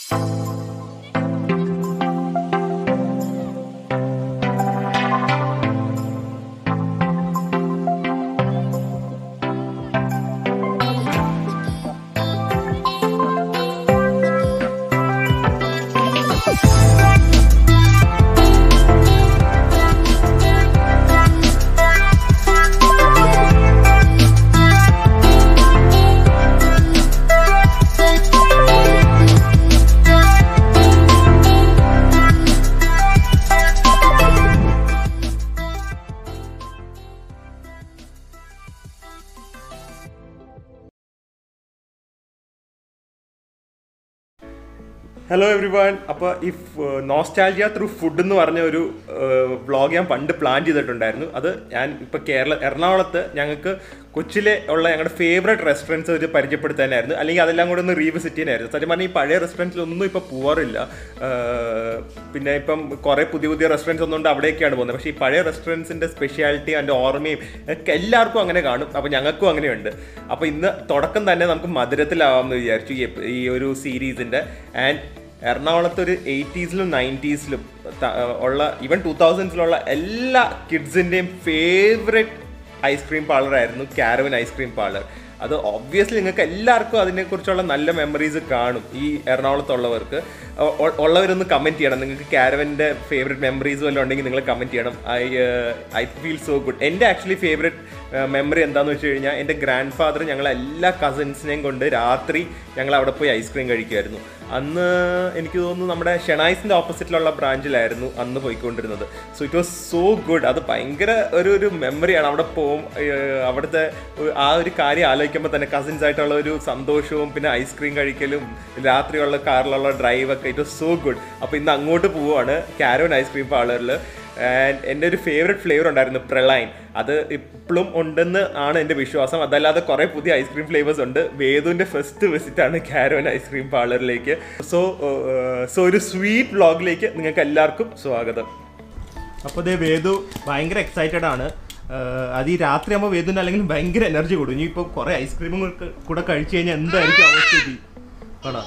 Hello every one അപ്പോൾ ഈ nostalgia through food എന്ന് പറഞ്ഞ ഒരു വ്ളോഗ് ഞാൻ പണ്ട് പ്ലാൻ ചെയ്തിട്ടുണ്ടായിരുന്നു അത് ഞാൻ ഇപ്പോൾ കേരള എറണാകുളത്ത് ഞങ്ങൾക്ക് കൊച്ചിലെ ഉള്ള ഞങ്ങളുടെ ഫേവറേറ്റ് റെസ്റ്റോറൻറ്റ്സ് ഒരു പരിചയപ്പെടുത്താനായിരുന്നു അല്ലെങ്കിൽ അതെല്ലാം കൂടെ ഒന്ന് റീവിസിറ്റ് ചെയ്യാനായിരുന്നു സത്യം പറഞ്ഞാൽ ഈ പഴയ റെസ്റ്റോറൻറ്റ്സിലൊന്നും ഇപ്പോൾ പോകാറില്ല ഏഹ്, പിന്നെ ഇപ്പം കുറേ പുതിയ പുതിയ റെസ്റ്റോറൻറ്റ്സ് ഒന്നുകൊണ്ട് അവിടേക്കാണ് പോകുന്നത് പക്ഷേ ഈ പഴയ റെസ്റ്റോറൻറ്റ്സിൻ്റെ സ്പെഷ്യാലിറ്റി അതിൻ്റെ ഓർമ്മയും ഒക്കെ എല്ലാവർക്കും അങ്ങനെ കാണും അപ്പോൾ ഞങ്ങൾക്കും അങ്ങനെയുണ്ട് അപ്പോൾ ഇന്ന് തുടക്കം തന്നെ നമുക്ക് മധുരത്തിലാവാമെന്ന് വിചാരിച്ചു ഈ എപ്പ്- ഈ ഒരു സീരീസിൻ്റെ ആൻഡ് എറണാകുളത്ത് ഒരു എയ്റ്റീസിലും നയൻറ്റീസിലും ഉള്ള ഈവൻ ടൂ തൗസൻഡ്സിലുള്ള എല്ലാ കിഡ്സിൻ്റെയും ഫേവറേറ്റ് ഐസ്ക്രീം പാർലർ ആയിരുന്നു കാരവൻ ഐസ്ക്രീം പാർലർ അത് ഒബ്വിയസ്ലി നിങ്ങൾക്ക് എല്ലാവർക്കും അതിനെക്കുറിച്ചുള്ള നല്ല മെമ്മറീസ് കാണും ഈ എറണാകുളത്തുള്ളവർക്ക് ഒ- ഒ- ഉള്ളവരൊന്ന് കമൻറ്റ് ചെയ്യണം നിങ്ങൾക്ക് കാരവൻ്റെ ഫേവറേറ്റ് മെമ്മറീസ് വല്ലതും ഉണ്ടെങ്കിൽ നിങ്ങൾ കമൻറ്റ് ചെയ്യണം I I feel so good എൻ്റെ ആക്ച്വലി ഫേവറേറ്റ് മെമ്മറി എന്താണെന്ന് വെച്ച് കഴിഞ്ഞാൽ എൻ്റെ ഗ്രാൻഡ് ഫാദർ ഞങ്ങൾ എല്ലാ കസിൻസിനെയും കൊണ്ട് രാത്രി ഞങ്ങൾ അവിടെ പോയി ഐസ്ക്രീം കഴിക്കുമായിരുന്നു അന്ന് എനിക്ക് തോന്നുന്നു നമ്മുടെ ഷെണൈസിൻ്റെ ഓപ്പോസിറ്റിലുള്ള ബ്രാഞ്ചിലായിരുന്നു അന്ന് പോയിക്കൊണ്ടിരുന്നത് so it was so good അത് ഭയങ്കര ഒരു ഒരു മെമ്മറിയാണ് അവിടെ പോകും ഏഹ് അവിടുത്തെ ഒരു- ആ ഒരു കാര്യം ആലോചിക്കുമ്പോൾ തന്നെ കസിൻസ് ആയിട്ടുള്ള ഒരു സന്തോഷവും പിന്നെ ഐസ്ക്രീം കഴിക്കലും രാത്രിയുള്ള കാറിലുള്ള ഡ്രൈവ് ഒക്കെ ഇറ്റ് വാസ് സോ ഗുഡ് അപ്പോൾ ഇന്ന് അങ്ങോട്ട് പോവുകയാണ് കാരോൻ ഐസ്ക്രീം പാർലറിൽ ആൻഡ് എൻ്റെ ഒരു ഫേവറേറ്റ് ഫ്ലേവർ ഉണ്ടായിരുന്നു പ്രളൈൻ അത് ഇപ്പോഴും ഉണ്ടെന്ന് ആണ് എൻ്റെ വിശ്വാസം അതല്ലാതെ കുറേ പുതിയ ഐസ്ക്രീം ഫ്ലേവേഴ്സ് ഉണ്ട് വേദുവിൻ്റെ ഫസ്റ്റ് വിസിറ്റ് ആണ് കാരോൻ ഐസ്ക്രീം പാർലറിലേക്ക് സോ സോ ഒരു സ്വീറ്റ് വ്ളോഗിലേക്ക് നിങ്ങൾക്ക് എല്ലാവർക്കും സ്വാഗതം അപ്പോൾ ദേ വേദു ഭയങ്കര എക്സൈറ്റഡ് ആണ് ആഹ് അത് ഈ രാത്രി ആകുമ്പോൾ വേദുവിന് അല്ലെങ്കിൽ ഭയങ്കര എനർജി കൊടുക്കും ഇനി ഇപ്പോൾ കുറേ ഐസ്ക്രീമും കൂടെ കഴിച്ചു കഴിഞ്ഞാൽ എന്തായിരിക്കും അവസ്ഥിതി ആണോ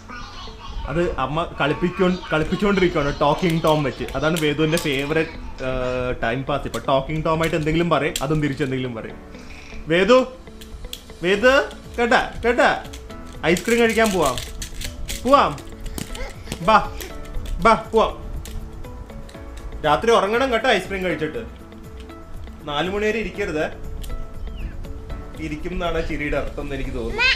അത് അമ്മ കളിപ്പിക്കോ കളിപ്പിച്ചുകൊണ്ടിരിക്കുകയാണ് ടോക്കിംഗ് ടോം വെച്ച് അതാണ് വേദുവിൻ്റെ ഫേവറേറ്റ് ടൈം പാസ് ഇപ്പോൾ ടോക്കിംഗ് ടോം ആയിട്ട് എന്തെങ്കിലും പറയും അതും തിരിച്ചെന്തെങ്കിലും പറയും വേദു വേദു കേട്ടാ കേട്ടാ ഐസ്ക്രീം കഴിക്കാൻ പോവാം പോവാം ബാ ബാ പോവാം രാത്രി ഉറങ്ങണം കേട്ടോ ഐസ്ക്രീം കഴിച്ചിട്ട് നാലു മണി വരെ ഇരിക്കരുത് ഇരിക്കും എന്നാണ് ചിരിയുടെ അർത്ഥം എന്ന് എനിക്ക് തോന്നുന്നു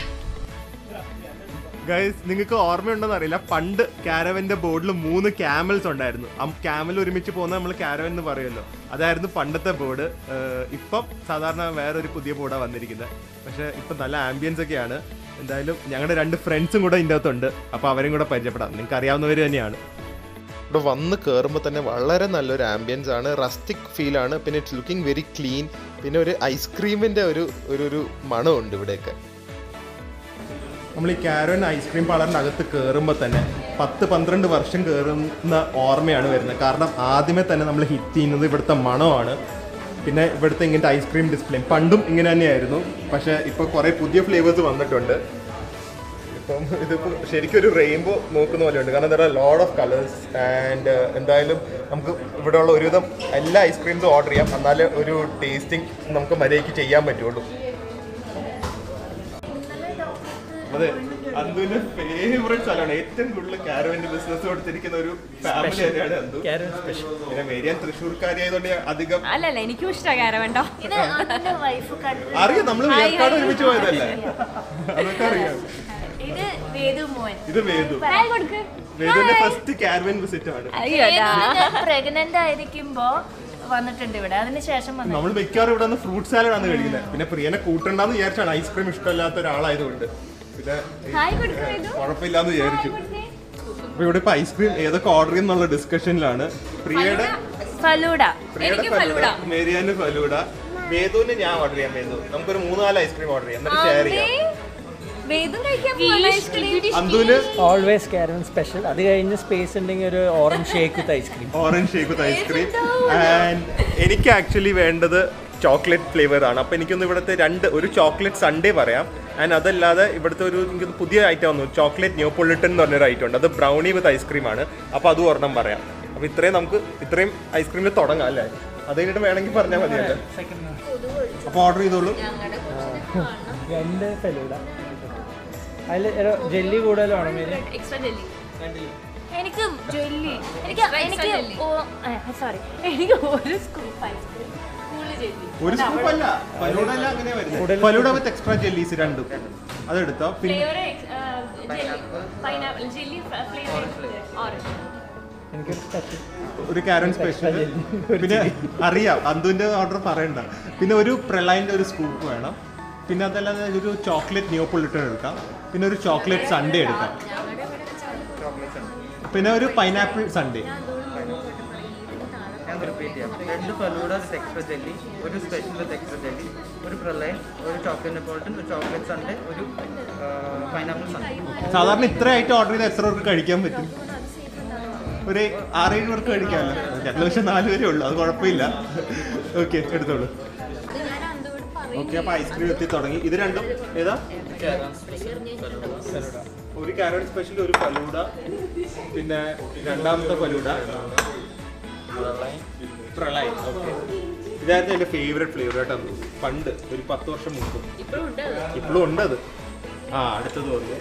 ഗൈസ് നിങ്ങൾക്ക് ഓർമ്മയുണ്ടെന്ന് അറിയില്ല പണ്ട് കാരവന്റെ ബോർഡിൽ മൂന്ന് ക്യാമൽസ് ഉണ്ടായിരുന്നു ആ ക്യാമൽ ഒരുമിച്ച് പോകുന്ന നമ്മൾ കാരവൻ എന്ന് പറയുമല്ലോ അതായിരുന്നു പണ്ടത്തെ ബോർഡ് ഇപ്പം സാധാരണ വേറൊരു പുതിയ ബോർഡാണ് വന്നിരിക്കുന്നത് പക്ഷേ ഇപ്പം നല്ല ആംബിയൻസ് ഒക്കെയാണ് എന്തായാലും ഞങ്ങളുടെ രണ്ട് ഫ്രണ്ട്സും കൂടെ ഇതിൻ്റെ അകത്തുണ്ട് അപ്പോൾ അവരും കൂടെ പരിചയപ്പെടാം നിങ്ങൾക്ക് അറിയാവുന്നവർ തന്നെയാണ് ഇവിടെ വന്ന് കയറുമ്പോൾ തന്നെ വളരെ നല്ലൊരു ആംബിയൻസ് ആണ് റസ്റ്റിക് ഫീൽ ആണ് പിന്നെ ഇറ്റ്സ് ലുക്കിംഗ് വെരി ക്ലീൻ പിന്നെ ഒരു ഐസ്ക്രീമിൻ്റെ ഒരു ഒരു ഒരു മണമുണ്ട് ഇവിടെയൊക്കെ നമ്മൾ ഈ കാരോൻ ഐസ്ക്രീം പാർലറിൻ്റെ അകത്ത് കയറുമ്പോൾ തന്നെ പത്ത് പന്ത്രണ്ട് വർഷം കയറുന്ന ഓർമ്മയാണ് വരുന്നത് കാരണം ആദ്യമേ തന്നെ നമ്മൾ ഹിറ്റ് ചെയ്യുന്നത് ഇവിടുത്തെ മണമാണ് പിന്നെ ഇവിടുത്തെ ഇങ്ങനത്തെ ഐസ്ക്രീം ഡിസ്പ്ലേ പണ്ടും ഇങ്ങനെ തന്നെയായിരുന്നു പക്ഷേ ഇപ്പോൾ കുറേ പുതിയ ഫ്ലേവേഴ്സ് വന്നിട്ടുണ്ട് ഇപ്പം ഇതിപ്പോൾ ശരിക്കും ഒരു റെയിൻബോ നോക്കുന്ന പോലെയുണ്ട് കാരണം എന്താ ലോഡ് ഓഫ് കളേഴ്സ് ആൻഡ് എന്തായാലും നമുക്ക് ഇവിടെയുള്ള ഒരുവിധം എല്ലാ ഐസ്ക്രീംസും ഓർഡർ ചെയ്യാം എന്നാലേ ഒരു ടേസ്റ്റിംഗ് നമുക്ക് മര്യാദയ്ക്ക് ചെയ്യാൻ പറ്റുള്ളൂ അതെ അന്തുവിന്റെ ഫേവറേറ്റ് സ്ഥലമാണ് ഏറ്റവും കൂടുതൽ കാരവന്റെ ബിസിനസ് കൊടുത്തിരിക്കുന്ന ഒരു ഫാമിലി തന്നെയാണ് അന്തു പിന്നെ മേരിയാൻ തൃശ്ശൂർക്കാരിയായതുകൊണ്ട് ഞാൻ അധികം അല്ലല്ല എനിക്കും ഇഷ്ടമാണ് കാരവണ്ടോ ഇത് അണ്ണന്റെ വൈഫ് കണ്ടു അറിയാം നമ്മൾ വേർക്കാട് ഒരുമിച്ച് പോയതല്ലേ അതൊക്കെ അറിയാം ഇത് വേദു മോൻ ഇത് വേദു ഹായ് കൊടുക്ക് വേദുവിന്റെ ഫസ്റ്റ് കാരവൻ വിസിറ്റ് ആണ് അയ്യോടാ പ്രഗ്നന്റ് ആയിരിക്കുമ്പോ വന്നിട്ടുണ്ട് ഇവിടെ അതിനുശേഷം വന്നു നമ്മൾ മിക്കവാറും ഇവിടെ നിന്ന് ഫ്രൂട്ട് സാലഡ് ആണ് കഴിക്കുന്നത് പിന്നെ പ്രിയനെ കൂട്ടണ്ടെന്ന് വിചാരിച്ചാണ് ഐസ്ക്രീം ഇഷ്ടമല്ലാത്ത ഒരാളായതുകൊണ്ട് പിന്നെ ഹായ് കൊടുക്ക് വേദു. കുഴപ്പമില്ലാന്ന് വിചാരിച്ചു അപ്പൊ ഇവിടെ ഇപ്പൊ ഐസ്ക്രീം ഏതൊക്കെ ഓർഡർ ചെയ്യുന്നുള്ള ഡിസ്കഷനിലാണ് പ്രിയയുടെ ഫലൂഡ പ്രിയയുടെ ഫലൂഡ മേരിയാന് ഫലൂഡ വേദുവിന് ഞാൻ ഓർഡർ ചെയ്യാം വേദു നമുക്കൊരു മൂന്ന് നാല് ഐസ്ക്രീം ഓർഡർ ചെയ്യാം എന്നിട്ട് ഷെയർ ചെയ്യാം വേദം കഴിക്കാൻ പോവാണ് ഐസ്ക്രീം അന്തുവിന് ഓൾവേസ് കാരവൻ സ്പെഷ്യൽ അത് കഴിഞ്ഞ് സ്പേസ് ഉണ്ടെങ്കിൽ ഒരു orange shake with ice cream orange shake with ice cream and എനിക്ക് ആക്ച്വലി വേണ്ടത് ചോക്ലേറ്റ് ഫ്ലേവർ ആണ് അപ്പോൾ എനിക്കൊന്ന് ഇവിടുത്തെ രണ്ട് ഒരു ചോക്ലേറ്റ് സൺഡേ പറയാം ആൻഡ് അതല്ലാതെ ഇവിടുത്തെ ഒരു എനിക്ക് തോന്നുന്നു പുതിയ ഐറ്റം വന്നു ചോക്ലേറ്റ് ന്യൂപ്പൊളിറ്റൻ എന്ന് പറഞ്ഞൊരു ഐറ്റം ഉണ്ട് അത് ബ്രൗണി വിത്ത് ഐസ്ക്രീമാണ് അപ്പോൾ അതും ഒരെണ്ണം പറയാം അപ്പോൾ ഇത്രയും നമുക്ക് ഇത്രയും ഐസ്ക്രീമിൽ തുടങ്ങാം അല്ലേ അത് കഴിഞ്ഞിട്ട് വേണമെങ്കിൽ പറഞ്ഞാൽ മതിയല്ലേ അപ്പോൾ ഓർഡർ ചെയ്തോളൂ രണ്ട് ഫെലൂഡ അതിൽ ജെല്ലി കൂടുതലാണോ മേരി എക്സ്ട്രാ ജെല്ലി എനിക്ക് ജെല്ലി എനിക്ക് എനിക്ക് സോറി എനിക്ക് ഒരു സ്കൂപ്പ് ഐസ്ക്രീം കൂടുതൽ ജെല്ലി ഒരു സ്കൂപ്പ് അല്ല ഫലൂഡ അല്ല അങ്ങനെ വരുന്നത് ഫലൂഡ വിത്ത് എക്സ്ട്രാ ജെല്ലീസ് രണ്ടും അതെടുത്തോ പിന്നെ flavour jelly pineapple jelly flavour orange എനിക്ക് പറ്റും ഒരു കാരൻ സ്പെഷ്യൽ പിന്നെ അറിയാം അന്തുവിന്റെ ഓർഡർ പറയണ്ട പിന്നെ ഒരു പ്രളൈൻ്റെ ഒരു സ്കൂപ്പ് വേണം പിന്നെ അതല്ലാതെ ഒരു ചോക്ലേറ്റ് ന്യൂപ്പൊളിട്ടൺ എടുക്കാം പിന്നെ ഒരു ചോക്ലേറ്റ് സൺഡേ എടുക്കാം പിന്നെ ഒരു പൈനാപ്പിൾ സൺഡേ ഞാൻ റിപ്പീറ്റ് ചെയ്യാം രണ്ട് ഫലൂഡ വിത്ത് എക്സ്ട്രാ ജെല്ലി ഒരു സ്പെഷ്യൽ വിത്ത് എക്സ്ട്രാ ജെല്ലി ഒരു പ്രളയൻ ഒരു ചോക്ലേറ്റ് നെപ്പോൾട്ടൻ ഒരു ചോക്ലേറ്റ് സൺഡേ ഒരു പൈനാപ്പിൾ സൺഡേ സാധാരണ ഇത്ര ആയിട്ട് ഓർഡർ ചെയ്ത് എത്ര പേർക്ക് കഴിക്കാൻ പറ്റും ഒരു ആറേഴ് പേർക്ക് കഴിക്കാമല്ലോ ഞങ്ങൾ പക്ഷെ നാല് പേരേ ഉള്ളൂ അത് കുഴപ്പമില്ല ഓക്കെ എടുത്തോളൂ ഓക്കെ അപ്പൊ ഐസ്ക്രീം എത്തി തുടങ്ങി ഇത് രണ്ടും ഏതാ ഒരു കാരൻ സ്പെഷ്യൽ ഒരു ഫലൂഡ പിന്നെ രണ്ടാമത്തെ ഫലൂഡ പ്രളയ ഓക്കെ ഇതായിരുന്നു എന്റെ ഫേവറേറ്റ് ഫ്ലേവർ കേട്ടോ പണ്ട് ഒരു പത്ത് വർഷം മുമ്പ് ഇപ്പോഴും ഉണ്ട് അത് ആ അടുത്തത് വന്നു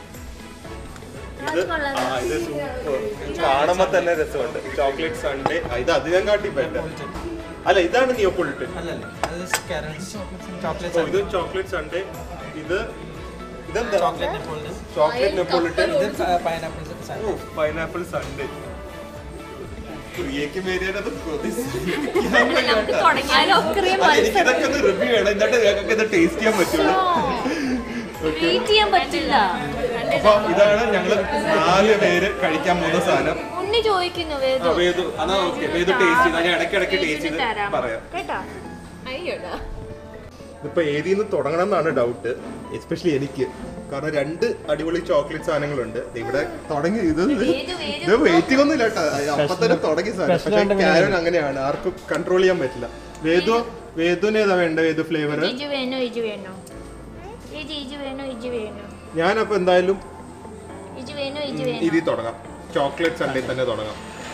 ഇത് ആ ഇത് സൂപ്പർ കാണുമ്പോ തന്നെ രസമുണ്ട് ചോക്ലേറ്റ് സൺഡേ ഇത് അധികം കാട്ടി ബെറ്റർ അല്ല ഇതാണ് നിയോപ്പൊളിറ്റൻ അല്ലല്ല അത് ഓ, ചോക്ലേറ്റ് ഇത് ചോക്ലേറ്റ് സൺഡേ ഇത് ഇതെന്താ ചോക്ലേറ്റ് നെപ്പോൾട്ടൻ ചോക്ലേറ്റ് നെപ്പോളിറ്റൻ ഇത് പൈനാപ്പിൾ സൺഡേ പൈനാപ്പിൾ സൺഡേ പ്രിയക്ക് മേരിയാനത് തുടങ്ങിയാലോ എനിക്കിതൊക്കെ ഒന്ന് റിവ്യൂ വേണം എന്നിട്ട് ഞങ്ങൾക്ക് ഇത് ടേസ്റ്റ് ചെയ്യാൻ പറ്റുള്ളൂ ട്രീറ്റ് ചെയ്യാൻ പറ്റില്ല അപ്പൊ ഇതാണ് ഞങ്ങള് നാല് പേര് കഴിക്കാൻ പോകുന്ന സാധനം ഉണ്ണി ചോദിക്കുന്നു ആ, വേദു വേദു അതാ ഓക്കെ വേദു ടേസ്റ്റ് ചെയ്ത് ഞാൻ ഇടയ്ക്ക് ഇടയ്ക്ക് ടേസ്റ്റ് ചെയ്ത് പറയാം കേട്ടോ അയ്യോടാ ഇതിപ്പോ ഏതിൽ നിന്ന് തുടങ്ങണം എന്നാണ് ഡൗട്ട് എസ്പെഷ്യലി എനിക്ക് കാരണം രണ്ട് അടിപൊളി ചോക്ലേറ്റ് സാധനങ്ങളുണ്ട് ഇവിടെ തുടങ്ങി ഇത് ഇത് വെയിറ്റിംഗ് ഒന്നും ഇല്ല കേട്ടോ അപ്പൊ തന്നെ തുടങ്ങി സാധനം Special പക്ഷെ ആയിട്ട് കാരൻ അങ്ങനെയാണ് ആർക്കും കൺട്രോൾ ചെയ്യാൻ പറ്റില്ല വേദു വേദുവിന് ഏതാ വേണ്ട വേദു ഫ്ലേവർ ഇജു വേണോ ഇജു വേണോ ഇജു ഇജു വേണോ ഇജു വേണോ ഞാനപ്പോ എന്തായാലും ഇജു വേണോ ഇജു വേണോ ഇതിൽ തുടങ്ങാം ചോക്ലേറ്റ് സൺഡേ തന്നെ തുടങ്ങാം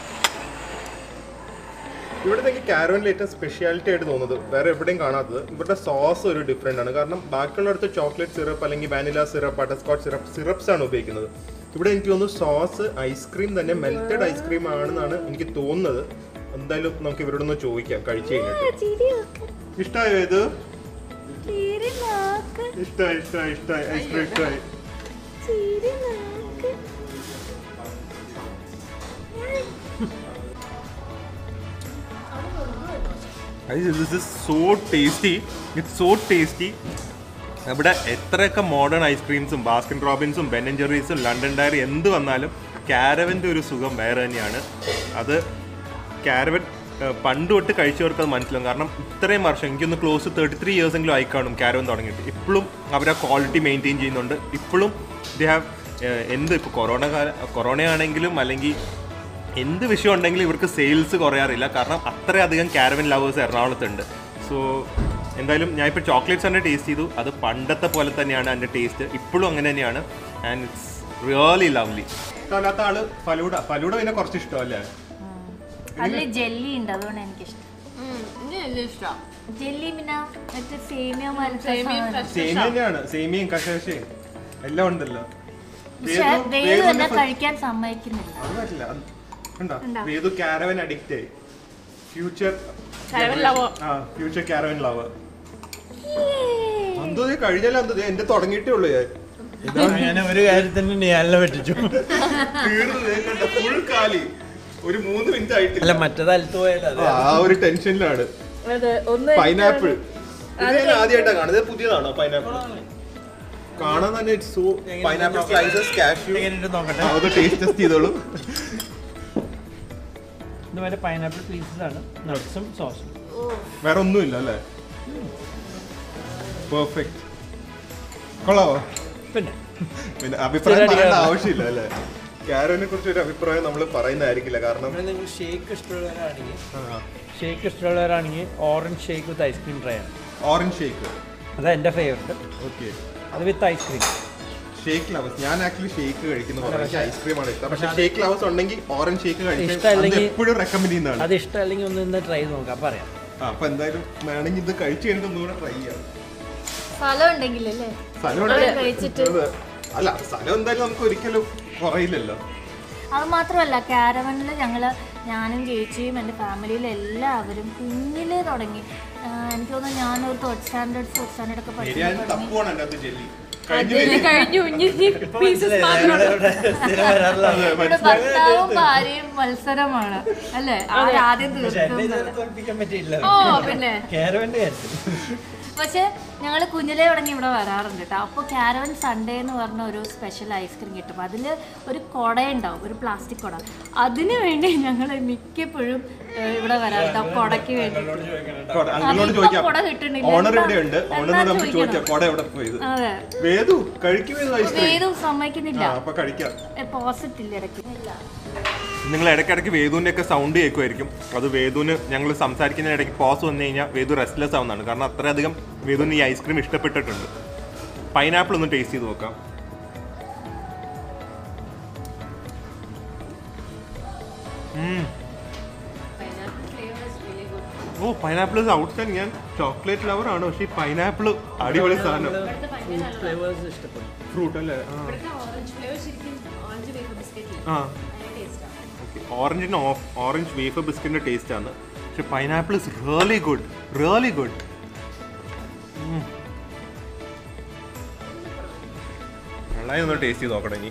ഇവിടുത്തെ എനിക്ക് കാരോനിൽ ഏറ്റവും സ്പെഷ്യാലിറ്റി ആയിട്ട് തോന്നുന്നത് വേറെ എവിടെയും കാണാത്തത് ഇവരുടെ സോസ് ഒരു ഡിഫറെൻ്റ് ആണ് കാരണം ബാക്കിയുള്ളടത്ത് ചോക്ലേറ്റ് സിറപ്പ് അല്ലെങ്കിൽ vanilla syrup butterscotch syrup syrups ആണ് ഉപയോഗിക്കുന്നത് ഇവിടെ എനിക്ക് തോന്നുന്നു സോസ് ഐസ്ക്രീം തന്നെ മെൽറ്റഡ് ഐസ്ക്രീം ആണെന്നാണ് എനിക്ക് തോന്നുന്നത് എന്തായാലും നമുക്ക് ഇവരോട് ഒന്ന് ചോദിക്കാം കഴിച്ചു കഴിഞ്ഞിട്ട് ഇഷ്ടമായോ ഇത് ഇഷ്ടമായി ഇഷ്ടമായി ഇഷ്ടമായി ഐസ്ക്രീം ഇഷ്ടമായി this is so tasty it's so tasty ഇവിടെ എത്രയൊക്കെ മോഡേൺ ഐസ്ക്രീംസും ബാസ്കിൻ റോബിൻസും ബെൻ ജെറീസും ലണ്ടൻ ഡയറി എന്ത് വന്നാലും കാരവൻ്റെ ഒരു സുഖം വേറെ തന്നെയാണ് അത് കാരവൻ ഏഹ്, പണ്ട് തൊട്ട് കഴിച്ചവർക്ക് അത് മനസ്സിലാവും കാരണം ഇത്രയും വർഷം എനിക്കൊന്ന് ക്ലോസ് തേർട്ടി ത്രീ ഇയേഴ്സ് എങ്കിലും ആയി കാണും കാരവൻ തുടങ്ങിയിട്ട് ഇപ്പോഴും അവർ ആ ക്വാളിറ്റി മെയിൻറ്റെയിൻ ചെയ്യുന്നുണ്ട് ഇപ്പോഴും ദേ ഹാവ് എന്ത് ഇപ്പോൾ കൊറോണ കാല കൊറോണ ആണെങ്കിലും അല്ലെങ്കിൽ എന്ത് വിഷയം ഉണ്ടെങ്കിലും ഇവർക്ക് സെയിൽസ് കുറയാറില്ല കാരണം അത്രയധികം കാരവൻ ലവേഴ്സ് എറണാകുളത്തുണ്ട് സോ എന്തായാലും ഞാൻ ഇപ്പോൾ ചോക്ലേറ്റ്സ് തന്നെ ടേസ്റ്റ് ചെയ്തു അത് പണ്ടത്തെ പോലെ തന്നെയാണ് അതിൻ്റെ ടേസ്റ്റ് ഇപ്പോഴും അങ്ങനെ തന്നെയാണ് ആൻഡ് ഇറ്റ്സ് റിയലി ലവ്ലി അല്ലാത്ത ആള് ഫലൂഡ ഫലൂഡ പിന്നെ കുറച്ച് ഇഷ്ടമല്ലേ അതില് ജെല്ലി ഉണ്ട് അതുകൊണ്ട് എനിക്കിഷ്ടം എനിക്ക് വലിയ ഇഷ്ടമാണ് ജെല്ലി പിന്നെ മറ്റേ സേമിയ സേമിയ മരത്തെ സേമിയ തന്നെയാണ് സേമിയയും കശകശയും എല്ലാം ഉണ്ടല്ലോ പക്ഷെ വേദു- വേദു വേദുവിന്റെ എന്നെ ഫ- കഴിക്കാൻ സമ്മതിക്കുന്നില്ല അത് പറ്റില്ല അത് കണ്ടോ വേദു കാരവൻ അഡിക്റ്റ് ആയി ഫ്യൂച്ചർ Caravan lover. ആ ഫ്യൂച്ചർ കാരവൻ ലവർ അന്തോ കഴിഞ്ഞാലും അന്തോ എന്റെ തുടങ്ങിയിട്ടേ ഉള്ളൂ ഞാൻ അങ്ങനെ ഒരു കാര്യത്തിന് ഞാനെ പറ്റിച്ചു ഫുൾ കാലി ഒരു മൂന്ന് മിനിറ്റ് ആയിട്ടില്ല അല്ല മറ്റേ സ്ഥലത്ത് പോയാലും അതെ ആ ഒരു ടെൻഷനിലാണ് പൈനാപ്പിൾ ഇത് ഞാൻ ആദ്യമായിട്ടാണ് കാണുന്നത് ഇത് പുതിയതാണോ പൈനാപ്പിൾ കാണാൻ തന്നെ it's so pineapple slices cashew എങ്ങനെയുണ്ട് നോക്കട്ടെ അത് ടേസ്റ്റ് ടെസ്റ്റ് ചെയ്തോളൂ ഇത് മറ്റേ പൈനാപ്പിൾ പീസസ് ആണ് നട്ട്സും സോസും വേറെ ഒന്നുമില്ല അല്ലേ പെർഫെക്റ്റ് കൊള്ളാവോ പിന്നെ പിന്നെ അഭിപ്രായം സ്ഥിരം പറയേണ്ട അടിക്കാറില്ല. ആവശ്യമില്ല അല്ലേ കാരോനെ കുറിച്ച് ഒരു അഭിപ്രായം നമ്മൾ പറയുന്നതായിരിക്കില്ല കാരണം ഇവിടെ നിങ്ങൾ ഷേക്ക് ഇഷ്ടമുള്ളവരാണെങ്കിൽ ആ, ഷേക്ക് ഇഷ്ടമുള്ളവരാണെങ്കിൽ orange shake with ice cream try ആണ് ഓറഞ്ച് ഷേക്ക് അതാ എൻ്റെ ഫേവററ്റ് ഓക്കെ അത് വിത്ത് ഐസ്ക്രീം ഷേക്ക് ലവേഴ്സ് ഞാൻ ആക്ച്വലി ഷേക്ക് കഴിക്കുന്ന എനിക്ക് ഐസ്ക്രീം ആണ് ഇഷ്ടം പക്ഷേ ഷേക്ക് ലവേഴ്സ് ഉണ്ടെങ്കിൽ ഓറഞ്ച് ഷേക്ക് കഴിക്കാൻ ഇഷ്ടമല്ലെങ്കിൽ- എപ്പോഴും റെക്കമെൻഡ് ചെയ്യുന്നതാണ് അത് ഇഷ്ടമല്ലെങ്കിൽ ഒന്ന് ഇന്ന് ട്രൈ ചെയ്ത് നോക്കാം പറയാം ആ, അപ്പൊ എന്തായാലും വേണമെങ്കിൽ ഇത് കഴിച്ചു കഴിഞ്ഞിട്ട് ഒന്നുകൂടെ ട്രൈ ചെയ്യാം സ്ഥലം ഉണ്ടെങ്കിലല്ലേ സ്ഥലം അത് ഉണ്ടെങ്കിൽ- കഴിച്ചിട്ട് അതെ. അല്ല സ്ഥലം എന്തായാലും നമുക്ക് ഒരിക്കലും കുറയില്ലല്ലോ അത് മാത്രമല്ല കാരവനിൽ ഞങ്ങൾ ഞാനും ചേച്ചിയും എൻ്റെ ഫാമിലിയിലെ എല്ലാവരും കുഞ്ഞിലേ തുടങ്ങി ആ, എനിക്ക് തോന്നുന്നു ഞാനൊരു തേർഡ് സ്റ്റാൻഡേർഡ് ഫോർത്ത് സ്റ്റാൻഡേർഡ് ഒക്കെ ബിരിയാണി പഠിക്കുമ്പോൾ തുടങ്ങി തപ്പുവാണ് എൻ്റെ അകത്ത് ജെല്ലി അതിന് കഴിഞ്ഞു ഇനി പീസസ് മാത്രം ഇവിടെ ഭർത്താവും ഭാര്യയും മത്സരമാണ് അല്ലേ ആദ്യം തീർക്കും തോൽപ്പിക്കാൻ പറ്റിയില്ല ഓ പിന്നെ കേരവന്റെ കാര്യത്തിൽ പക്ഷേ ഞങ്ങൾ കുഞ്ഞിലേ തുടങ്ങി ഇവിടെ വരാറുണ്ട് കേട്ടോ അപ്പോൾ കാരവൻ സൺഡേ എന്ന് പറഞ്ഞ ഒരു സ്പെഷ്യൽ ഐസ്ക്രീം കിട്ടും അതിൽ ഒരു കുട ഉണ്ടാവും ഒരു പ്ലാസ്റ്റിക് കുട അതിന് വേണ്ടി ഞങ്ങൾ മിക്കപ്പോഴും ഏഹ്, ഇവിടെ വരാറുണ്ട് ആ കുടയ്ക്ക് വേണ്ടി അങ്കിളോട് അതിപ്പോ ചോദിക്കാം കുട കിട്ടണില്ല. ഓണർ എന്താ- ഇവിടെ ഉണ്ട് ഓണറിനോട് എന്താ നമുക്ക് ചോദിക്കാം ചോദിക്കണം? കൊട എവിടെ പോയത് അതെ വേദു കഴിക്കും വേദു ഐസ്ക്രീം വേദു സമ്മതിക്കുന്നില്ല ആ അപ്പൊ കഴിക്കാം പോസിറ്റ് ഇല്ല ഇടയ്ക്ക് ഇല്ല നിങ്ങൾ ഇടയ്ക്കിടയ്ക്ക് വേദുവിൻ്റെ ഒക്കെ സൗണ്ട് കേൾക്കുമായിരിക്കും അത് വേദുവിന് ഞങ്ങൾ സംസാരിക്കുന്ന ഇടയ്ക്ക് പോസ് വന്നു കഴിഞ്ഞാൽ വേദു റെസ്റ്റ്ലെസ് ആവുന്നതാണ് കാരണം അത്രയധികം വേദുവിന് ഈ ഐസ്ക്രീം ഇഷ്ടപ്പെട്ടിട്ടുണ്ട് പൈനാപ്പിൾ ഒന്ന് ടേസ്റ്റ് ചെയ്ത് നോക്കാം ഉം. ഓ പൈനാപ്പിൾ ഇസ് ഔട്ട്സ്റ്റാൻഡ് ഞാൻ ചോക്ലേറ്റ് ലവർ ആണ് പക്ഷേ ഈ പൈനാപ്പിൾ അടിപൊളി സാധനം ഫ്രൂട്ട് ഫ്ലേവേഴ്സ് ഇഷ്ടപ്പെടും ഫ്രൂട്ട് അല്ലേ ആ ഓറഞ്ച് ഫ്ലേവർ ശരിക്കും ഓറഞ്ച് വേപ്പ് ബിസ്ക്കറ്റ് ആ ഓറഞ്ചിന് ഓറഞ്ച് വേഫർ ബിസ്ക്കറ്റിന്റെ ടേസ്റ്റ് ആണ് പക്ഷെ pineapple is really good really good വെള്ളമായി ഒന്ന് ടേസ്റ്റ് ചെയ്ത് നോക്കട്ടെ ഇനി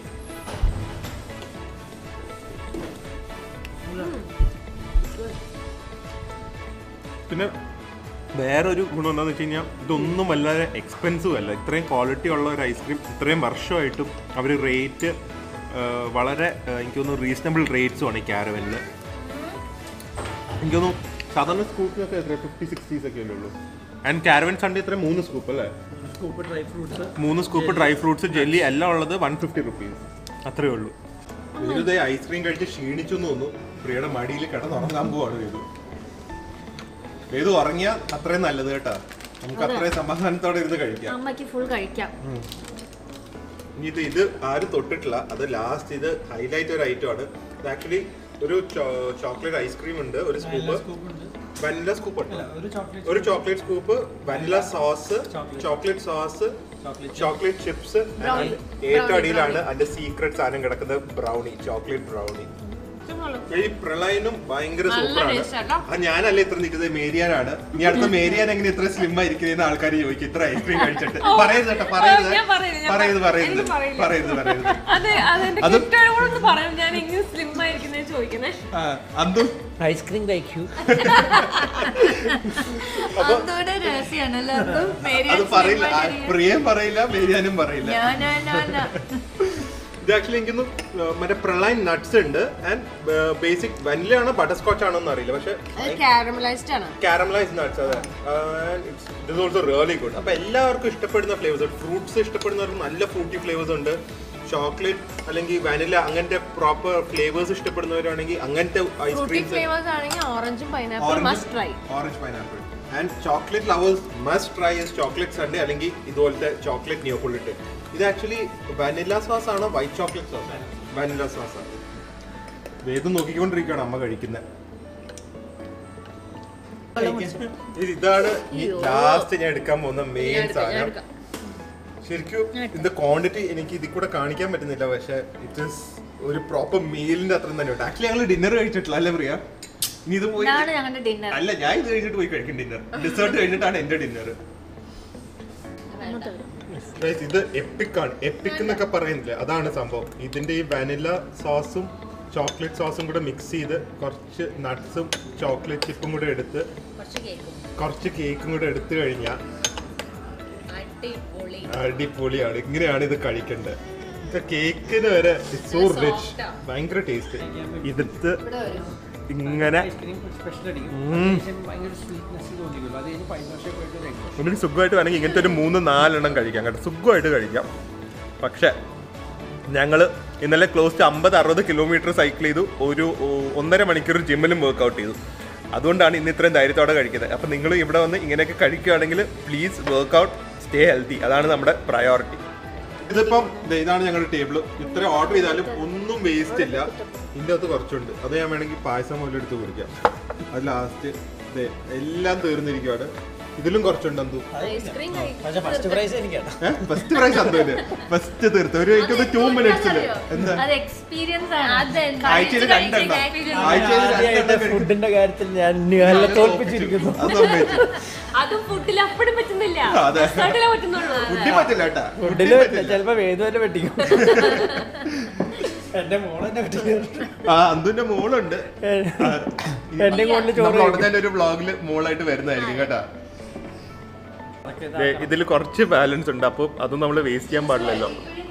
പിന്നെ വേറൊരു ഗുണം എന്താണെന്ന് വെച്ച് കഴിഞ്ഞാൽ ഇതൊന്നും വളരെ എക്സ്പെൻസീവ് അല്ല ഇത്രയും ക്വാളിറ്റി ഉള്ള ഒരു ഐസ്ക്രീം ഇത്രയും വർഷമായിട്ടും അവർ റേറ്റ് വളരെ ആ, എനിക്ക് തോന്നുന്നു റീസണബിൾ റേറ്റ്സും ആണ് ഈ ക്യാരവനിൽ എനിക്ക് തോന്നുന്നു സാധാരണ സ്കൂപ്പിനൊക്കെ എത്ര ഫിഫ്റ്റി സിക്സ്റ്റീസ് ഒക്കെ അല്ലേ ഉള്ളൂ ആൻഡ് ക്യാരവൻ സൺഡേ ഇത്ര മൂന്ന് സ്കൂപ്പ് അല്ലേ സ്കൂപ്പ് ഡ്രൈ ഫ്രൂട്ട്സ് മൂന്ന് സ്കൂപ്പ് ഡ്രൈ ഫ്രൂട്ട്സ് ജെല്ലി എല്ലാം ഉള്ളത് വൺ ഫിഫ്റ്റി റുപ്പീസ് അത്രേ ഉള്ളൂ വേദുദേ ഐസ്ക്രീം കഴിച്ച് ക്ഷീണിച്ചു എന്ന് തോന്നുന്നു പ്രിയയുടെ മടിയിൽ കിടന്നുറങ്ങാൻ പോവാണ് വേദു വേദു ഉറങ്ങിയ അത്രയും നല്ലത് കേട്ടാ നമുക്ക് അത്രയും സമാധാനത്തോടെ ഇരുന്ന് കഴിക്കാം അമ്മയ്ക്ക് ഫുൾ കഴിക്കാം ഇനി ഇത് ഇത് ആരും തൊട്ടിട്ടില്ല അത് ലാസ്റ്റ് ഇത് ഹൈലൈറ്റ് ഒരു ഐറ്റം ആണ് ഇത് ആക്ച്വലി ഒരു ചോക്ലേറ്റ് ഐസ്ക്രീം ഉണ്ട് ഒരു സ്കൂപ്പ് വനില സ്കൂപ്പ് ഉണ്ട് ഒരു ചോക്ലേറ്റ് ഒരു chocolate scoop vanilla sauce chocolate sauce chocolate chips ഏറ്റവും അടിയിലാണ് അതിന്റെ സീക്രട്ട് സാധനം കിടക്കുന്നത് ബ്രൗണി ചോക്ലേറ്റ് ബ്രൗണി ഈ പ്രളയനും ഭയങ്കര സൂപ്പറാണ് taste ആട്ടോ. ആ ഞാനല്ല ഇത്ര നിൽക്കുന്നത് മേരിയാനാണ് ഇനി അടുത്ത മേരിയാൻ എങ്ങനെ ഇത്ര സ്ലിം ആയിരിക്കുന്ന ആൾക്കാർ ചോദിക്കും ഇത്ര ഐസ്ക്രീം കഴിച്ചിട്ട് പറയരുത് കേട്ടോ പറയരുത് ഞാൻ പറയില്ല, ഞാൻ പറയരുത് പറയരുത് എനിക്ക് പറയില്ല. പറയരുത് പറയരുത് അത് അതെന്റെ അത് കിട്ടോട് പറയും ഞാൻ എങ്ങനെ സ്ലിം ആയിരിക്കുന്നേ ചോദിക്കുന്നേ ആ, അന്തും ഐസ്ക്രീം കഴിക്കൂ അതോടെ രഹസ്യമാണ് അല്ലേ അതും മേരി അത് പറയില്ല ആ, പ്രിയം പറയില്ല മേരിയാനും പറയില്ല ഞാൻ ഞാൻ ഞാൻ ഇത് ആക്ച്വലി എനിക്കൊന്ന് മറ്റേ പ്രളയം നട്ട്സ് ഉണ്ട് ആൻഡ് ബേസിക് വനില ആണോ ബട്ടർ സ്കോച്ച് ആണോ എന്ന് അറിയില്ല പക്ഷെ അത് കാരമലൈസ്ഡ് ആണ് കാരമലൈസ് നട്ട്സ് അതെ ഇറ്റ് ഓൾസോ റിയലി ഗുഡ് അപ്പൊ എല്ലാവർക്കും ഇഷ്ടപ്പെടുന്ന ഫ്ലേവേഴ്സ് ഫ്രൂട്ട്സ് ഇഷ്ടപ്പെടുന്നവർക്ക് നല്ല ഫ്രൂട്ടി ഫ്ലേവേഴ്സ് ഉണ്ട് ചോക്ലേറ്റ് അല്ലെങ്കിൽ വാനില അങ്ങനത്തെ പ്രോപ്പർ ഫ്ലേവേഴ്സ് ഇഷ്ടപ്പെടുന്നവരാണെങ്കിൽ അങ്ങനത്തെ ഫ്രൂട്ടി ഐസ്ക്രീംസ് ഫ്ലേവേഴ്സ് ആണെങ്കിൽ ഓറഞ്ചും pineapple must try orange pineapple and chocolate lovers must try chocolate sundae അല്ലെങ്കിൽ ഇതുപോലത്തെ ചോക്ലേറ്റ് നിയോപ്പൊളിട്ട് ഇത് ആക്ച്വലി വനില സോസ് ആണോ white chocolate sauce vanilla sauce ആണ് വേദം നോക്കിക്കൊണ്ടിരിക്കുകയാണ് അമ്മ കഴിക്കുന്നത് ഇതാണ് ഈ ലാസ്റ്റ് ഞാൻ എടുക്കാൻ പോകുന്ന മെയിൻ സാധനം ശരിക്കും ഇതിന്റെ ക്വാണ്ടിറ്റി എനിക്ക് ഇതിൽ കൂടെ കാണിക്കാൻ പറ്റുന്നില്ല പക്ഷെ ഇറ്റ് ഇസ് ഒരു പ്രോപ്പർ മീലിന്റെ അത്ര തന്നെ ഉണ്ട് ആക്ച്വലി ഞങ്ങൾ ഡിന്നർ കഴിച്ചിട്ടില്ല അല്ലേ പ്രിയ ഇനി ഇത് പോയി ഇതാണ് ഞങ്ങളുടെ ഡിന്നർ അല്ല ഞാൻ ഇത് കഴിഞ്ഞിട്ട് പോയി കഴിക്കും ഡിന്നർ ഡിസേർട്ട് കഴിഞ്ഞിട്ടാണ് എന്റെ ഡിന്നർ ഇത് എപ്പിക് ആണ് എപ്പിക് എന്നൊക്കെ പറയുന്നില്ല അതാണ് സംഭവം ഇതിന്റെ ഈ വാനില സോസും ചോക്ലേറ്റ് സോസും കൂടെ മിക്സ് ചെയ്ത് കുറച്ച് നട്ട്സും ചോക്ലേറ്റ് ചിപ്പും കൂടെ എടുത്ത് കുറച്ച് കേക്കും കൂടെ എടുത്തു കഴിഞ്ഞാൽ അടിപൊളിയാണ് ഇങ്ങനെയാണ് ഇത് കഴിക്കേണ്ടത് കേക്കിന് വരെ സോ റിച്ച് ഭയങ്കര ടേസ്റ്റ് ഇതെടുത്ത് ഇങ്ങനെ ഐസ്ക്രീം സ്പെഷ്യൽ അടിക്കും ഉം. ഭയങ്കര സ്വീറ്റ്നെസ് തോന്നിക്കുള്ളൂ അത് കഴിഞ്ഞ് പൈസ പോയിട്ട് ഒരു egg. നമുക്ക് സുഖമായിട്ട് വേണമെങ്കിൽ ഇങ്ങനത്തെ ഒരു മൂന്ന് നാലെണ്ണം കഴിക്കാം കേട്ടോ സുഖമായിട്ട് കഴിക്കാം പക്ഷേ ഞങ്ങൾ ഇന്നലെ ക്ലോസ് ടു അമ്പത് അറുപത് കിലോമീറ്റർ സൈക്കിൾ ചെയ്തു ഒരു ഒ- ഒന്നര മണിക്കൂർ ജിമ്മിലും വർക്കൗട്ട് ചെയ്തു അതുകൊണ്ടാണ് ഇന്ന് ഇത്രയും ധൈര്യത്തോടെ കഴിക്കുന്നത് അപ്പോൾ നിങ്ങൾ ഇവിടെ വന്ന് ഇങ്ങനെയൊക്കെ കഴിക്കുകയാണെങ്കിൽ പ്ലീസ് വർക്കൗട്ട് സ്റ്റേ ഹെൽത്തി അതാണ് നമ്മുടെ പ്രയോറിറ്റി ഇതിപ്പം ദേ ഇതാണ് ഞങ്ങളുടെ ടേബിൾ ഇത്ര ഓർഡർ ചെയ്താലും ഒന്നും വേസ്റ്റ് ഇല്ല ഇതിൻ്റെ അകത്ത് കുറച്ചുണ്ട് അത് ഞാൻ വേണമെങ്കിൽ പായസം പോലെ എടുത്ത് കുടിക്കാം അത് ലാസ്റ്റ് എല്ലാം തീർന്നിരിക്കുവാണ് ഇതിലും കുറച്ചുണ്ട് എന്തു ഐസ്ക്രീം പക്ഷെ ഫസ്റ്റ് പ്രൈസ് എനിക്കാണ് ഫസ്റ്റ് പ്രൈസ് അന്തോല് ഫസ്റ്റ് തീർത്ത് ഒരു എനിക്കൊന്ന് ടു മിനിറ്റ്സിൽ എന്താ അത് എക്സ്പീരിയൻസ് ആണ് ആഴ്ചയിൽ രണ്ടെണ്ണം ആഴ്ചയിൽ ആദ്യമായിട്ട് രണ്ടെണ്ണം ഫുഡിന്റെ കാര്യത്തിൽ ഞാൻ നിങ്ങളെ തോൽപ്പിച്ചിരിക്കുന്നു അത് സമ്മതിച്ചു അത് ഫുഡിൽ അപ്പഴും പറ്റുന്നില്ല അതെ. ഡെസേർട്ടിലേ പറ്റുന്നുള്ളൂ ഫുഡി പറ്റില്ല കേട്ടാ ഫുഡില് പറ്റില്ല ചിലപ്പോ വേദുവരെ വെട്ടിക്കും എന്റെ മോളെന്നെ വെട്ടിക്കും ആ അന്തുന്റെ മോളുണ്ട് എന്റെ കൊണ്ട് ചോറ് നമ്മൾ ഉടനെ തന്നെ ഒരു വ്ളോഗില് മോളായിട്ട് വരുന്നതായിരിക്കും കേട്ടാ ഇതിൽ കുറച്ച് ബാലൻസ് ഉണ്ട് അപ്പോൾ അതും നമ്മൾ വേസ്റ്റ് ചെയ്യാൻ പാടില്ലല്ലോ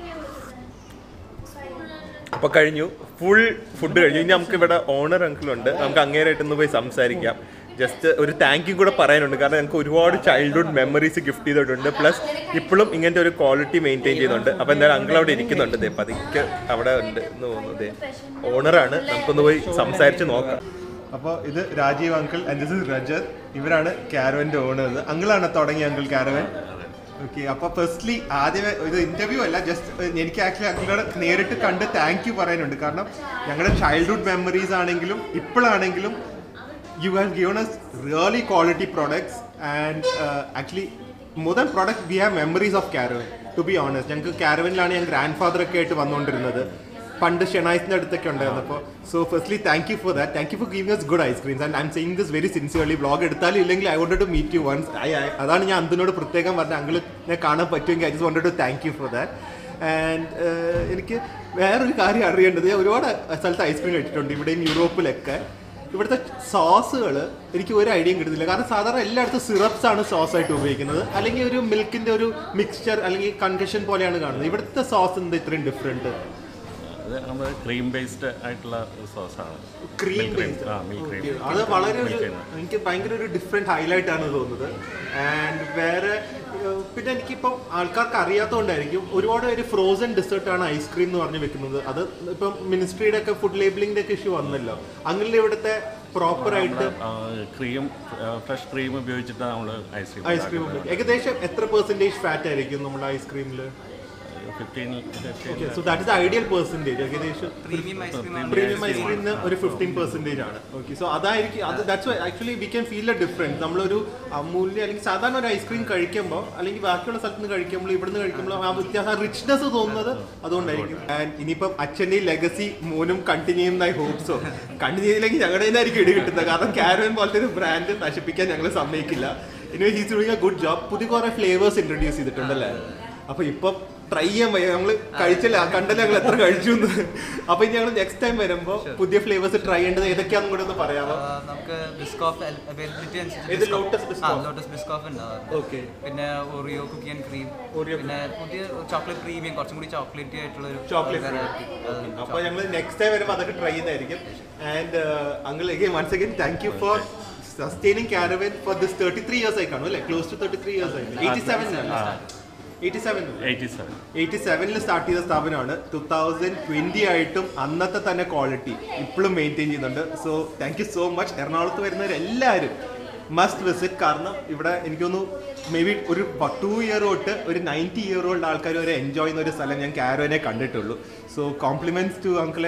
അപ്പൊ കഴിഞ്ഞു ഫുൾ ഫുഡ് കഴിഞ്ഞു ഇനി നമുക്ക് ഇവിടെ ഓണർ അങ്കിൾ ഉണ്ട് നമുക്ക് അങ്ങേരായിട്ട് ഒന്ന് പോയി സംസാരിക്കാം ജസ്റ്റ് ഒരു താങ്ക് യു കൂടെ പറയാനുണ്ട് കാരണം ഞങ്ങൾക്ക് ഒരുപാട് ചൈൽഡ്ഹുഡ് മെമ്മറീസ് ഗിഫ്റ്റ് ചെയ്തിട്ടുണ്ട് പ്ലസ് ഇപ്പോഴും ഇങ്ങനത്തെ ഒരു ക്വാളിറ്റി മെയിൻറ്റെയിൻ ചെയ്യുന്നുണ്ട് അപ്പോൾ എന്തായാലും അങ്കിൾ അവിടെ ഇരിക്കുന്നുണ്ട് ദേ പതുക്കെ അവിടെ ഉണ്ട് എന്ന് തോന്നുന്നു ദേ ഓണറാണ് നമുക്കൊന്ന് പോയി സംസാരിച്ച് നോക്കാം അപ്പോൾ ഇത് Rajeev uncle and this is Rajat ഇവരാണ് കാരവന്റെ ഓണേഴ്സ് അങ്കിളാണ് തുടങ്ങിയ അങ്കിൾ കാരവൻ ഓക്കെ അപ്പൊ ഫസ്റ്റ്ലി ആദ്യമേ ഇത് ഇന്റർവ്യൂ അല്ല ജസ്റ്റ് എനിക്ക് ആക്ച്വലി അങ്കിളോട് നേരിട്ട് കണ്ട് താങ്ക് യു പറയാനുണ്ട് കാരണം ഞങ്ങളുടെ ചൈൽഡ്ഹുഡ് മെമ്മറീസ് ആണെങ്കിലും ഇപ്പോഴാണെങ്കിലും you have given us really quality products and actually more than product we have memories of Caravan to be honest ഞങ്ങൾക്ക് കാരവനിലാണ് ഞാൻ ഗ്രാൻഡ് ഫാദർ ഒക്കെ ആയിട്ട് വന്നുകൊണ്ടിരുന്നത് പണ്ട് ഷെണൈസിന്റെ അടുത്തൊക്കെ ഉണ്ടായിരുന്നു അപ്പോൾ so firstly thank you for that thank you for giving us good ice creams and I'm saying this very sincerely blog എടുത്താലും ഇല്ലെങ്കിൽ I want to meet you once I അതാണ് ഞാൻ അന്തിനോട് പ്രത്യേകം പറഞ്ഞ അങ്കിളിനെ കാണാൻ പറ്റുമെങ്കിൽ I just want to thank you for that and എനിക്ക് വേറൊരു കാര്യം അറിയേണ്ടത് ഞാൻ ഒരുപാട് സ്ഥലത്ത് ഐസ്ക്രീം കഴിച്ചിട്ടുണ്ട് ഇവിടെയും യൂറോപ്പിലൊക്കെ ഇവിടുത്തെ സോസുകൾ എനിക്ക് ഒരു ഐഡിയയും കിട്ടുന്നില്ല കാരണം സാധാരണ എല്ലായിടത്തും സിറപ്സ് ആണ് സോസ് ആയിട്ട് ഉപയോഗിക്കുന്നത് അല്ലെങ്കിൽ ഒരു മിൽക്കിന്റെ ഒരു മിക്സ്ചർ അല്ലെങ്കിൽ കൺകഷൻ പോലെയാണ് കാണുന്നത് ഇവിടുത്തെ സോസ് എന്താ ഇത്രയും ഡിഫറെന്റ് അത് നമ്മൾ ക്രീം ബേസ്ഡ് ആയിട്ടുള്ള സോസാണ് ക്രീം Milk cream. ആ മിൽക്ക് ക്രീം അത് വളരെ ഒരു എനിക്ക് ഭയങ്കര ഒരു ഡിഫറെന്റ് ഹൈലൈറ്റ് ആണ് തോന്നുന്നത് ആൻഡ് വേറെ ഏഹ്, പിന്നെ എനിക്കിപ്പം ആൾക്കാർക്ക് അറിയാത്തതുകൊണ്ടായിരിക്കും ഒരുപാട് പേര് ഫ്രോസൺ ഡെസേർട്ട് ആണ് ഐസ്ക്രീം എന്ന് പറഞ്ഞ് വെക്കുന്നത് അത് ഇപ്പം മിനിസ്ട്രിയുടെ ഒക്കെ ഫുഡ് ലേബിളിംഗിന്റെ ഒക്കെ ഇഷ്യൂ വന്നല്ലോ അങ്ങനെ ഇവിടുത്തെ പ്രോപ്പർ ആയിട്ട് ക്രീം ഫ്രഷ് ക്രീം ഉപയോഗിച്ചിട്ട് നമ്മൾ ഐസ്ക്രീം ഐസ്ക്രീം ഏകദേശം എത്ര പെർസെന്റേജ് ഫാറ്റ് ആയിരിക്കും നമ്മുടെ ഐസ്ക്രീമിൽ fifteen so that is ideal percentage ഏകദേശം പ്രീമിയം ഐസ്ക്രീം പ്രീമിയം ഐസ്ക്രീമിന് ഒരു ഫിഫ്റ്റീൻ പെർസെന്റേജ് ആണ് ഓക്കെ സോ അതായിരിക്കും അത് that's actually we can feel a difference നമ്മളൊരു അമൂല്യ അല്ലെങ്കിൽ സാധാരണ ഒരു ഐസ്ക്രീം കഴിക്കുമ്പോൾ അല്ലെങ്കിൽ ബാക്കിയുള്ള സ്ഥലത്ത് നിന്ന് കഴിക്കുമ്പോൾ ഇവിടുന്ന് കഴിക്കുമ്പോൾ ആ വ്യത്യാസം റിച്ച്നെസ് തോന്നുന്നത് അതുകൊണ്ടായിരിക്കും ആൻഡ് ഇനിയിപ്പം അച്ഛൻ്റെയും ലെഗസി മോനും കണ്ടിന്യൂ ചെയ്യുന്നതായി ഹോപ്സോ കണ്ടിന്യൂ ചെയ്തില്ലെങ്കിൽ ഞങ്ങളുടെ നിന്നായിരിക്കും ഇടി കിട്ടുന്നത് കാരണം കാരവൻ പോലത്തെ ഒരു ബ്രാൻഡ് നശിപ്പിക്കാൻ ഞങ്ങൾ സമ്മതിക്കില്ല ഇനി he's doing a good job പുതിയ കുറെ ഫ്ലേവേഴ്സ് ഇൻട്രൊഡ്യൂസ് ചെയ്തിട്ടുണ്ടല്ലേ അപ്പൊ ഇപ്പം ട്രൈ ചെയ്യാൻ വയ്യ നമ്മള് കഴിച്ചില്ല കണ്ടല്ലേ ഞങ്ങൾ എത്ര കഴിച്ചു എന്ന് അപ്പൊ ഇനി ഞങ്ങൾ നെക്സ്റ്റ് ടൈം വരുമ്പോ പുതിയ ഫ്ലേവേഴ്സ് ട്രൈ ചെയ്യേണ്ടത് ഏതൊക്കെയാണെന്നും കൂടെ ഒന്ന് പറയാമോ നമുക്ക് ബിസ്കോഫ് അവൈലബിലിറ്റി ഇത് ലോട്ടസ് ബിസ്കോഫ് ലോട്ടസ് ബിസ്കോഫ് ഉണ്ടാവും ഓക്കെ പിന്നെ ഓറിയോ കുക്കി ആൻഡ് ക്രീം പിന്നെ പുതിയ ചോക്ലേറ്റ് പ്രീമിയം കുറച്ചും കൂടി ചോക്ലേറ്റ് ആയിട്ടുള്ള ഒരു ചോക്ലേറ്റ് variety. അത് അപ്പൊ ഞങ്ങൾ നെക്സ്റ്റ് ടൈം വരുമ്പോൾ അതൊക്കെ ട്രൈ ചെയ്യുന്നതായിരിക്കും and uncle again once again thank you for sustaining Caravan for this thirty three years ആയി കാണും അല്ലേ close to thirty three years ആയി eighty seven eighty seven eighty seven eighty സെവനിൽ സ്റ്റാർട്ട് ചെയ്ത സ്ഥാപനമാണ് ടു തൗസൻഡ് ട്വന്റി ആയിട്ടും അന്നത്തെ തന്നെ ക്വാളിറ്റി ഇപ്പോഴും മെയിൻറ്റെയിൻ ചെയ്യുന്നുണ്ട് so thank you so much എറണാകുളത്ത് വരുന്നവരെല്ലാവരും മസ്റ്റ് വിസിറ്റ് കാരണം ഇവിടെ എനിക്കൊന്നു മേ ബി ഒരു ടു ഇയർ തൊട്ട് ഒരു നയൻറ്റി ഇയർ ഓൾഡ് ആൾക്കാർ വരെ എൻജോയ് ചെയ്യുന്ന ഒരു സ്ഥലം ഞാൻ കാരോനെ കണ്ടിട്ടുള്ളൂ സോ കോംപ്ലിമെന്റ്സ് ടു അങ്കിൾ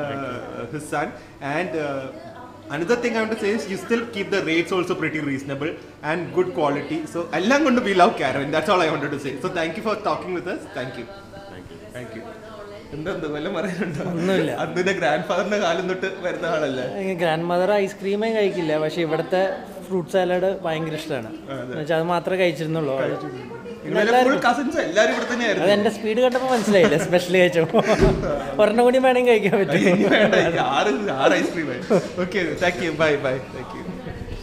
ഹിസാൻ and another thing I say you still keep the rates also pretty reasonable and good quality so എല്ലാം കൊണ്ട് we love Caravan that's all I want to say so thank you for talking with us thank you thank you എന്തെന്ത് വല്ലതും പറയാനുണ്ടോ ഒന്നുമില്ല. അതിന്റെ grand ഫാദറിന്റെ കാലം തൊട്ട് വരുന്ന ആളല്ലേ ഗ്രാൻഡ് മദർ ഐസ്ക്രീമേ കഴിക്കില്ല പക്ഷെ ഇവിടുത്തെ ഫ്രൂട്ട് സാലഡ് ഭയങ്കര ഇഷ്ടമാണ് എന്നുവെച്ചാൽ അത് മാത്രമേ കഴിച്ചിരുന്നുള്ളൂ ഫുൾ കസിൻസ് എല്ലാരും ഇവിടെ അത് തന്നെയായിരുന്നു എന്റെ സ്പീഡ് കണ്ടപ്പോൾ മനസ്സിലായില്ല സ്പെഷ്യൽ കഴിച്ചപ്പോൾ ഒരെണ്ണം കൂടി വേണമെങ്കിൽ കഴിക്കാൻ പറ്റും ഇനി വേണ്ട ഇനി ആറ് ആറ് ice cream okay thank you bye bye thank you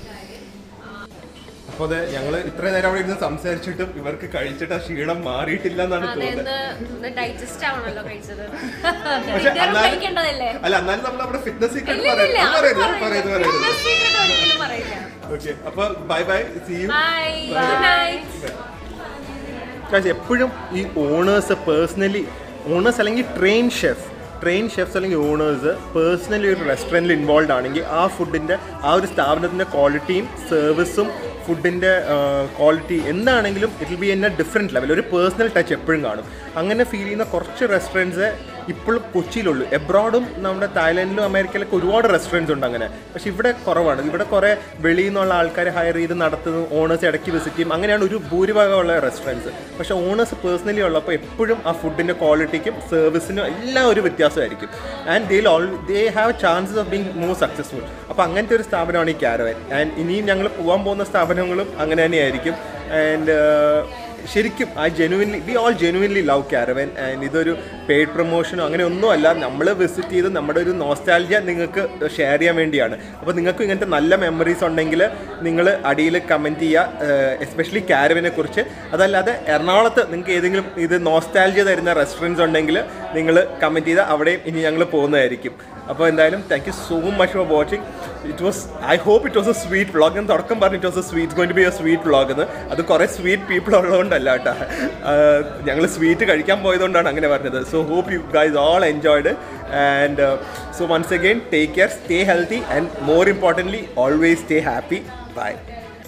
അപ്പൊ അതെ ഞങ്ങള് ഇത്രയും നേരം അവിടെ ഇരുന്ന് സംസാരിച്ചിട്ടും ഇവർക്ക് കഴിച്ചിട്ട് ആ ക്ഷീണം മാറിയിട്ടില്ല എന്നാണ് തോന്നുന്നത് അതായത് ഡൈജസ്റ്റ് ആവണല്ലോ കഴിച്ചത് പക്ഷെ ഇതൊന്നും എന്നാലും- കഴിക്കേണ്ടതല്ലേ? അല്ല എന്നാലും നമ്മൾ നമ്മുടെ ഫിറ്റ്നസ് സീക്രട്ട് ഇല്ല, ഇല്ല, അത് പറയുന്നത് പറയില്ല. പറയുന്നത് പറയുന്നത് Fitness secret ഒരിക്കലും പറയില്ല ഓക്കെ അപ്പൊ bye bye see you bye good night എപ്പോഴും ഈ ഓണേഴ്സ് പേഴ്സണലി ഓണേഴ്സ് അല്ലെങ്കിൽ ട്രെയിൻ ഷെഫ് ട്രെയിൻ ഷെഫ്സ് അല്ലെങ്കിൽ ഓണേഴ്സ് പേഴ്സണലി ഒരു റെസ്റ്റോറൻറ്റിൽ ഇൻവോൾവ് ആണെങ്കിൽ ആ ഫുഡിൻ്റെ ആ ഒരു സ്ഥാപനത്തിൻ്റെ ക്വാളിറ്റിയും സർവീസും ഫുഡിൻ്റെ ക്വാളിറ്റി എന്താണെങ്കിലും it will be an a different level ഒരു പേഴ്സണൽ ടച്ച് എപ്പോഴും കാണും അങ്ങനെ ഫീൽ ചെയ്യുന്ന കുറച്ച് റെസ്റ്റോറൻറ്റ്സ് ഇപ്പോഴും കൊച്ചിയിലുള്ളൂ എബ്രോഡും നമ്മുടെ തായ്ലാൻഡിലും അമേരിക്കയിലൊക്കെ ഒരുപാട് റെസ്റ്റോറൻറ്റ്സ് ഉണ്ട് അങ്ങനെ പക്ഷേ ഇവിടെ കുറവാണ് ഇവിടെ കുറേ വെളിയിൽ നിന്നുള്ള ആൾക്കാർ ഹയർ ചെയ്ത് നടത്തുന്നു ഓണേഴ്സ് ഇടയ്ക്ക് വിസിറ്റ് ചെയ്യും അങ്ങനെയാണ് ഒരു ഭൂരിഭാഗമുള്ള റെസ്റ്റോറൻറ്റ്സ് പക്ഷേ ഓണേഴ്സ് പേഴ്സണലി ഉള്ളപ്പോൾ എപ്പോഴും ആ ഫുഡിൻ്റെ ക്വാളിറ്റിക്കും സർവീസിനും എല്ലാം ഒരു വ്യത്യാസമായിരിക്കും and they all they have chances of being more successful അപ്പോൾ അങ്ങനത്തെ ഒരു സ്ഥാപനമാണ് ഈ ക്യാരവൻ ആൻഡ് ഇനിയും ഞങ്ങൾ പോകാൻ പോകുന്ന സ്ഥാപനങ്ങളും അങ്ങനെ തന്നെയായിരിക്കും ആൻഡ് ശരിക്കും I genuinely we all genuinely love Caravan and ഇതൊരു പെയ്ഡ് പ്രൊമോഷനോ അങ്ങനെ ഒന്നുമല്ല നമ്മൾ വിസിറ്റ് ചെയ്ത് നമ്മുടെ ഒരു നോസ്റ്റാൽജിയ നിങ്ങൾക്ക് ഷെയർ ചെയ്യാൻ വേണ്ടിയാണ് അപ്പോൾ നിങ്ങൾക്ക് ഇങ്ങനത്തെ നല്ല മെമ്മറീസ് ഉണ്ടെങ്കിൽ നിങ്ങൾ അടിയിൽ കമൻറ്റ് ചെയ്യുക എസ്പെഷ്യലി ക്യാരവനെ കുറിച്ച് അതല്ലാതെ എറണാകുളത്ത് നിങ്ങൾക്ക് ഏതെങ്കിലും ഇത് നോസ്റ്റാൽജിയ തരുന്ന റെസ്റ്റോറൻറ്റ്സ് ഉണ്ടെങ്കിൽ നിങ്ങൾ കമൻറ്റ് ചെയ്താൽ അവിടെയും ഇനി ഞങ്ങൾ പോകുന്നതായിരിക്കും അപ്പോൾ എന്തായാലും thank you so much for watching it was I hope it was a sweet vlog എന്ന് തുടക്കം പറഞ്ഞു it was a sweet going to be a sweet vlog എന്ന് അത് കുറേ സ്വീറ്റ് പീപ്പിൾ ഉള്ളതുകൊണ്ടല്ല കേട്ടോ ഞങ്ങൾ സ്വീറ്റ് കഴിക്കാൻ പോയതുകൊണ്ടാണ് അങ്ങനെ പറഞ്ഞത് so hope you guys all enjoyed and so once again take care stay healthy and more importantly always stay happy by